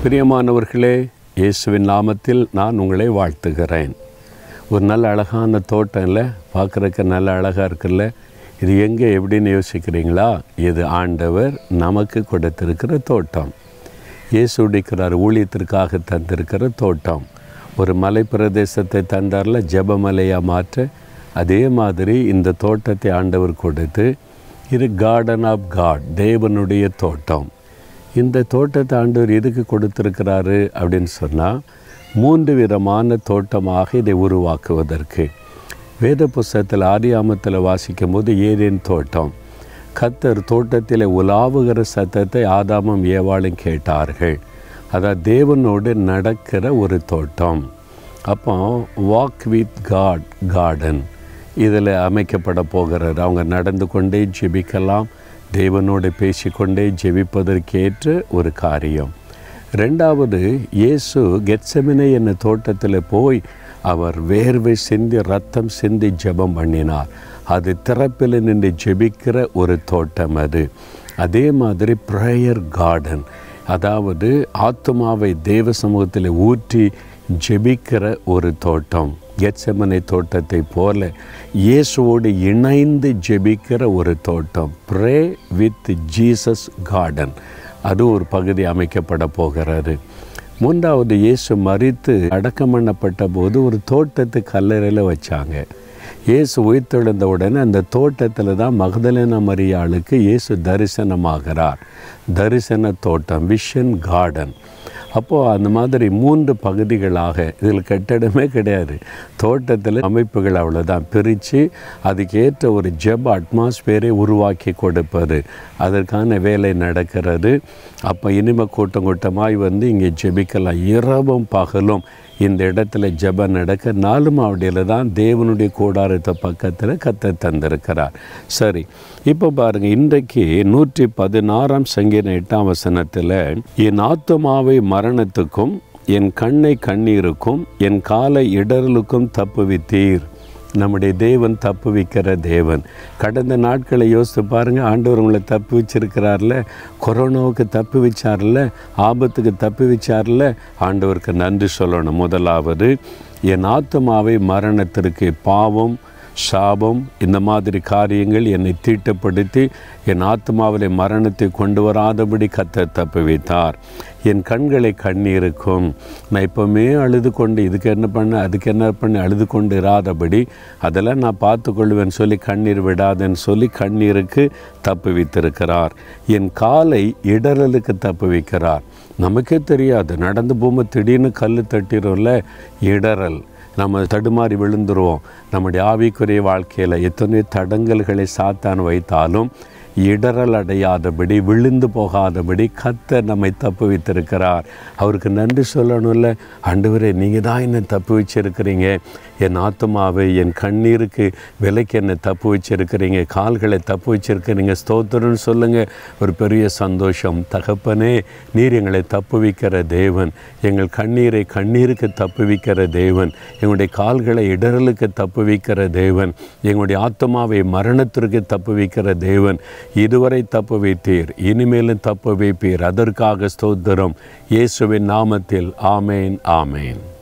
பிரியமானவர்களே இயேசுவின் நாமத்தில் நான் உங்களை வாழ்த்துகிறேன் ஒரு நல்ல அழகான தோட்டம் இல்லை பார்க்குறக்கு நல்ல அழகாக இருக்குல்ல இது எங்கே எப்படின்னு யோசிக்கிறீங்களா இது ஆண்டவர் நமக்கு கொடுத்திருக்கிற தோட்டம் இயேசு உடிக்கிறார் ஊழியத்திற்காக தந்திருக்கிற தோட்டம் ஒரு மலை பிரதேசத்தை தந்தார்ல ஜெபமலையாக மாற்ற அதே மாதிரி இந்த தோட்டத்தை ஆண்டவர் கொடுத்து இது கார்டன் ஆஃப் காட் தேவனுடைய தோட்டம் இந்த தோட்டத்தை ஆண்டவர் எதுக்கு கொடுத்துருக்கிறாரு அப்படின்னு சொன்னால் மூன்று விதமான தோட்டமாக இதை உருவாக்குவதற்கு வேத புஸ்தகத்தில் ஆதியாமத்தில் வாசிக்கும் போது ஏதேன் தோட்டம் கத்தர் தோட்டத்தில் உலாவுகிற சத்தத்தை ஆதாமும் ஏவாளும் கேட்டார்கள் அதான் தேவனோடு நடக்கிற ஒரு தோட்டம் அப்போ வாக் வித் காட் கார்டன் இதில் அமைக்கப்பட போகிறது அவங்க நடந்து கொண்டே ஜெபிக்கலாம் தேவனோடு பேசிக்கொண்டே ஜெபிப்பதற்கேற்ற ஒரு காரியம் ரெண்டாவது இயேசு கெட்சமினை என்ன தோட்டத்தில் போய் அவர் வேர்வை சிந்தி ரத்தம் சிந்தி ஜெபம் பண்ணினார் அது திறப்பில் நின்று ஜெபிக்கிற ஒரு தோட்டம் அது அதே மாதிரி ப்ரேயர் கார்டன் அதாவது ஆத்மாவை தேவ சமூகத்தில் ஊற்றி ஜெபிக்கிற ஒரு தோட்டம் கெட்சமனை தோட்டத்தை போல இயேசுவோடு இணைந்து ஜெபிக்கிற ஒரு தோட்டம் ப்ரே வித் ஜீசஸ் கார்டன் அது ஒரு பகுதி அமைக்கப்பட போகிறது மூன்றாவது இயேசு மறித்து அடக்கம் பண்ணப்பட்ட போது ஒரு தோட்டத்து கல்லறையில் வச்சாங்க இயேசு உயிர்த்தெழுந்த உடனே அந்த தோட்டத்தில் தான் மகதலேன மரியாளுக்கு இயேசு தரிசனமாகிறார் தரிசன தோட்டம் விஷன் கார்டன் அப்போது அந்த மாதிரி மூன்று பகுதிகளாக இதில் கட்டடமே கிடையாது தோட்டத்தில் அமைப்புகள் அவ்வளோதான் பிரித்து அதுக்கேற்ற ஒரு ஜெப் அட்மாஸ்பியரை உருவாக்கி கொடுப்பது அதற்கான வேலை நடக்கிறது அப்போ இனிமே கூட்டம் கூட்டமாய் வந்து இங்கே ஜெபிக்கலாம் இரவும் பகலும் இந்த இடத்துல ஜெபம் நடக்க நாலு மாவடியில் தான் தேவனுடைய கூடாரத்தை பக்கத்தில் கத்த தந்திருக்கிறார் சரி இப்போ பாருங்கள் இன்றைக்கு நூற்றி பதினாறாம் சங்கீத எட்டாம் வசனத்தில் என் ஆத்துமாவை மரணத்துக்கும் என் கண்ணை கண்ணீருக்கும் என் காலை இடரலுக்கும் தப்புவித்தீர் நம்முடைய தேவன் தப்பு வைக்கிற தேவன் கடந்த நாட்களை யோசித்து பாருங்கள் ஆண்டவர் உங்களை தப்பு வச்சிருக்கிறார்ல கொரோனாவுக்கு தப்பு வச்சார்ல ஆபத்துக்கு தப்பு வச்சார்ல ஆண்டவருக்கு நன்றி சொல்லணும் முதலாவது என் ஆத்மாவை மரணத்திற்கு பாவம் சாபம் இந்த மாதிரி காரியங்கள் என்னை தீட்டப்படுத்தி என் ஆத்மாவிலே மரணத்தை கொண்டு வராதபடி கத்த தப்பு வைத்தார் என் கண்களை கண்ணீருக்கும் நான் இப்போவுமே அழுது கொண்டு இதுக்கு என்ன பண்ண அதுக்கு என்ன பண்ணி அழுது கொண்டு இராதபடி அதெல்லாம் நான் பார்த்து கொள்வேன் சொல்லி கண்ணீர் விடாதேன்னு சொல்லி கண்ணீருக்கு தப்பு வைத்திருக்கிறார் என் காலை இடரலுக்கு தப்பு வைக்கிறார் நமக்கே தெரியாது நடந்து போகும்போது திடீர்னு கல் தட்டிடும்ல இடரல் நம்ம தடுமாறி விழுந்துருவோம் நம்முடைய ஆவிக்குரிய வாழ்க்கையில் எத்தனையோ தடங்கல்களை சாத்தான் வைத்தாலும் இடரல் அடையாதபடி விழுந்து போகாதபடி கத்த நம்மை தப்பு வைத்திருக்கிறார் அவருக்கு நன்றி சொல்லணும்ல ஆண்டவரே நீங்கள் தான் என்னை தப்பு வச்சிருக்கிறீங்க என் ஆத்மாவை என் கண்ணீருக்கு விலைக்கு என்னை தப்பு வச்சிருக்கிறீங்க கால்களை தப்பு வச்சிருக்கிறீங்க ஸ்தோத்திரம்னு சொல்லுங்கள் ஒரு பெரிய சந்தோஷம் தகப்பனே நீர் எங்களை தப்பு வைக்கிற தேவன் எங்கள் கண்ணீரை கண்ணீருக்கு தப்பு வைக்கிற தேவன் எங்களுடைய கால்களை இடரலுக்கு தப்பு வைக்கிற தேவன் எங்களுடைய ஆத்மாவை மரணத்திற்கு தப்பு வைக்கிற தேவன் இதுவரை தப்பு வைத்தீர் இனிமேலும் தப்பு வைப்பீர் அதற்காக ஸ்தோத்திரம் இயேசுவின் நாமத்தில் ஆமேன் ஆமேன்